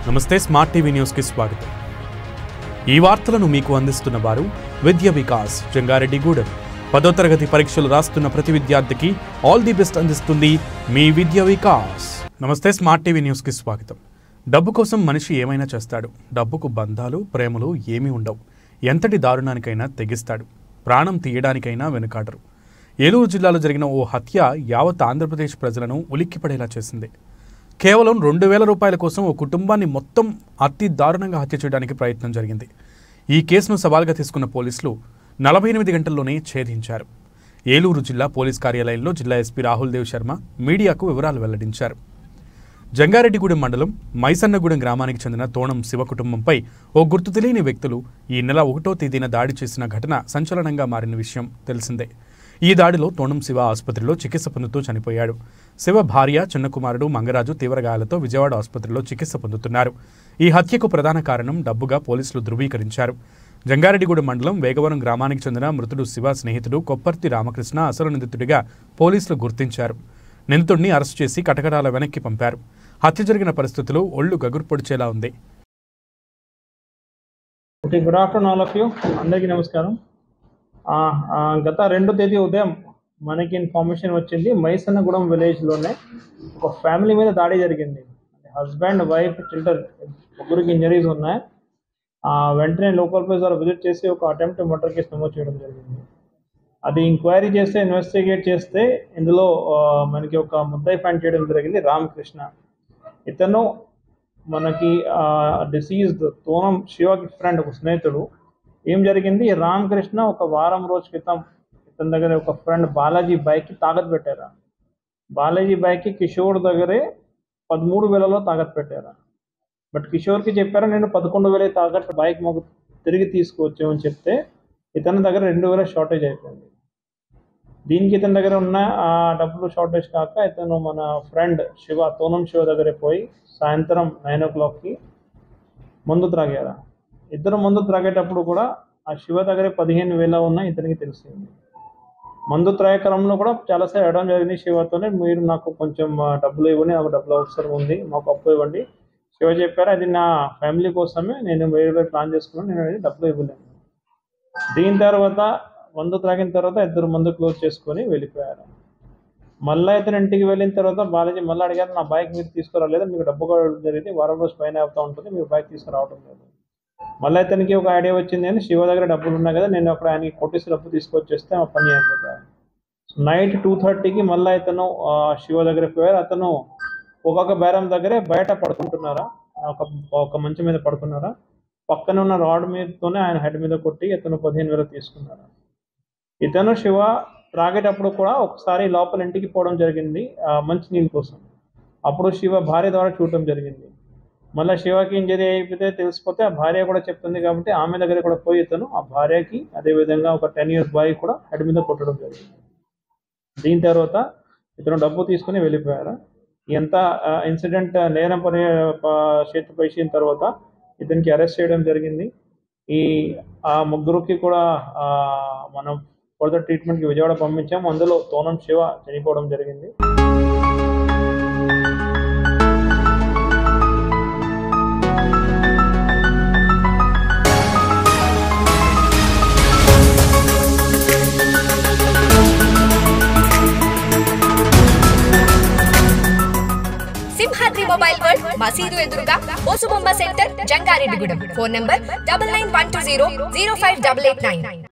నమస్తే smart TV న్యూస్కి స్వాగతం ఈ వార్తలను మీకు అందిస్తున్న వారు విద్య వికాస్ జంగారెడ్డిగూడెం పదో తరగతి పరీక్షలు రాస్తున్న ప్రతి విద్యార్థికి ఆల్ ది బెస్ట్ అందిస్తుంది మీ విద్య వికాస్ నమస్తే స్మార్ట్ టీవీ న్యూస్కి స్వాగతం డబ్బు కోసం మనిషి ఏమైనా చేస్తాడు డబ్బుకు బంధాలు ప్రేమలు ఏమీ ఉండవు ఎంతటి దారుణానికైనా తెగిస్తాడు ప్రాణం తీయడానికైనా వెనుకాడరు ఏలూరు జిల్లాలో జరిగిన ఓ హత్య యావత్ ఆంధ్రప్రదేశ్ ప్రజలను ఉలిక్కిపడేలా చేసింది కేవలం రెండు వేల రూపాయల కోసం ఓ కుటుంబాన్ని మొత్తం అతి దారుణంగా హత్య చేయడానికి ప్రయత్నం జరిగింది ఈ కేసును సవాల్గా తీసుకున్న పోలీసులు నలభై ఎనిమిది గంటల్లోనే ఛేదించారు ఏలూరు జిల్లా పోలీస్ కార్యాలయంలో జిల్లా ఎస్పీ రాహుల్ దేవ్ శర్మ మీడియాకు వివరాలు వెల్లడించారు జంగారెడ్డిగూడెం మండలం మైసన్నగూడెం గ్రామానికి చెందిన తోణం శివ కుటుంబంపై ఓ గుర్తు తెలియని వ్యక్తులు ఈ నెల ఒకటో తేదీన దాడి చేసిన ఘటన సంచలనంగా మారిన విషయం తెలిసిందే ఈ దాడిలో తోణం శివ ఆసుపత్రిలో చికిత్స పొందుతూ చనిపోయాడు శివ భార్య చిన్న కుమారుడు మంగరాజు తీవ్ర గాయాలతో విజయవాడ ఆసుపత్రిలో చికిత్స పొందుతున్నారు ఈ హత్యకు ప్రధాన కారణం డబ్బుగా పోలీసులు ధృవీకరించారు జంగారెడ్డిగూడెం మండలం వేగవరం గ్రామానికి చెందిన మృతుడు శివ స్నేహితుడు కొప్పర్తి రామకృష్ణ అసలు నిందితుడిగా పోలీసులు గుర్తించారు నిందితుడిని అరెస్టు చేసి కటకటాల వెనక్కి పంపారు హత్య జరిగిన పరిస్థితులు ఒళ్ళు గగురు పొడిచేలా ఉంది okay good afternoon all of you అందరికీ నమస్కారం ఆ, ఆ, గత రెండో తేదీ ఉదయం మనకి ఇన్ఫర్మేషన్ వచ్చింది మైసన్నగూడెం విలేజ్లోనే ఒక ఫ్యామిలీ మీద దాడి జరిగింది హస్బెండ్ వైఫ్ చిల్డ్రన్ ముగ్గురికి ఇంజరీస్ ఉన్నాయి ఆ, వెంటనే లోకల్ పోలీస్ వారు విజిట్ చేసి ఒక అటెంప్ట్ మర్డర్ కేసు నమోదు చేయడం జరిగింది అది ఎంక్వైరీ చేస్తే ఇన్వెస్టిగేట్ చేస్తే ఇందులో ఆ, మనకి ఒక ముద్దాయి ఫైండ్ చేయడం జరిగింది రామకృష్ణ ఇతను మనకి డిసీజ్డ్ తోనం శివకి ఫ్రెండ్ ఒక స్నేహితుడు ఏం జరిగింది రామకృష్ణ ఒక వారం రోజు క్రితం ఇతని దగ్గర ఒక ఫ్రెండ్ బాలాజీ బైక్కి తాకట్టు పెట్టారా బాలాజీ బైక్కి కిషోర్ దగ్గరే పదమూడు వేలలో తాకట్టు పెట్టారా బట్ కిషోర్కి చెప్పారు నేను పదకొండు వేల తాకట్టు బైక్ మాకు తిరిగి తీసుకొచ్చు అని చెప్తే ఇతని దగ్గర రెండు వేల షార్టేజ్ అయిపోయింది దీనికి ఇతని దగ్గర ఉన్న ఆ డబ్బులు షార్టేజ్ కాక ఇతను మన ఫ్రెండ్ శివ తోనం శివ దగ్గర పోయి సాయంత్రం నైన్ ఓ క్లాక్కి మందు త్రాగారు ఇద్దరు మందు త్రాగేటప్పుడు కూడా ఆ శివ దగ్గర పదిహేను వేల ఉన్న ఇతనికి తెలిసింది మందు త్రాగే క్రమంలో కూడా చాలాసార్లు అడగడం జరిగింది శివతోనే మీరు నాకు కొంచెం ఆ, డబ్బులు ఇవ్వండి నాకు డబ్బులు అవసరం ఉంది మాకు అప్పు ఇవ్వండి శివ చెప్పారు అది నా ఫ్యామిలీ కోసమే నేను వేరే వేరే ప్లాన్ చేసుకున్నాను నేను అది డబ్బులు ఇవ్వలేను దీని తర్వాత మందు త్రాగిన తర్వాత ఇద్దరు మందు క్లోజ్ చేసుకొని వెళ్ళిపోయారు మళ్ళీ ఇతను ఇంటికి వెళ్ళిన తర్వాత బాలాజీ మళ్ళీ అడిగారు నా బైక్ మీరు తీసుకురాలేదు మీకు డబ్బు కూడా జరిగింది వారం రోజు పైన అవుతూ ఉంటుంది మీరు బైక్ తీసుకురావడం లేదు మళ్ళీ ఇతనికి ఒక ఐడియా వచ్చింది అని శివ దగ్గర డబ్బులు ఉన్నాయి కదా నేను అక్కడ ఆయనకి కొట్టేసి డబ్బు తీసుకొచ్చేస్తే ఆ పని అయిపోతాయి సో నైట్ టూ థర్టీకి మళ్ళీ ఇతను ఆ, శివ దగ్గర పోయారు అతను ఒక్కొక్క బేరం దగ్గరే బయట పడుకుంటున్నారా ఒక ఒక మంచం మీద పడుకున్నారా పక్కన ఉన్న రాడ్ మీదతోనే ఆయన హెడ్ మీద కొట్టి ఇతను పదిహేను వేలు తీసుకున్నారా ఇతను శివ త్రాగేటప్పుడు కూడా ఒకసారి లోపల ఇంటికి పోవడం జరిగింది ఆ, మంచి నీళ్ళ కోసం అప్పుడు శివ భార్య ద్వారా చూడటం జరిగింది మళ్ళీ శివకి ఇంజరీ అయిపోతే తెలిసిపోతే ఆ భార్య కూడా చెప్తుంది కాబట్టి ఆమె దగ్గర కూడా పోయి ఇతను ఆ భార్యకి అదేవిధంగా ఒక టెన్ ఇయర్స్ బాయ్ కూడా హెడ్ మీద కొట్టడం జరిగింది దీని తర్వాత ఇతను డబ్బు తీసుకుని వెళ్ళిపోయారు ఎంత ఇన్సిడెంట్ నేరం పని చేతి పైసిన తర్వాత ఇతనికి అరెస్ట్ చేయడం జరిగింది ఈ ఆ ముగ్గురికి కూడా ఆ, మనం ఫర్దర్ ట్రీట్మెంట్కి విజయవాడ పంపించాము అందులో తోనం శివ చనిపోవడం జరిగింది సింహాద్రి మొబైల్ వరల్డ్ మసీదు ఎదురుగా ఓసుబొమ్మ centre Jangareddygudem phone number double nine one two zero zero five double eight nine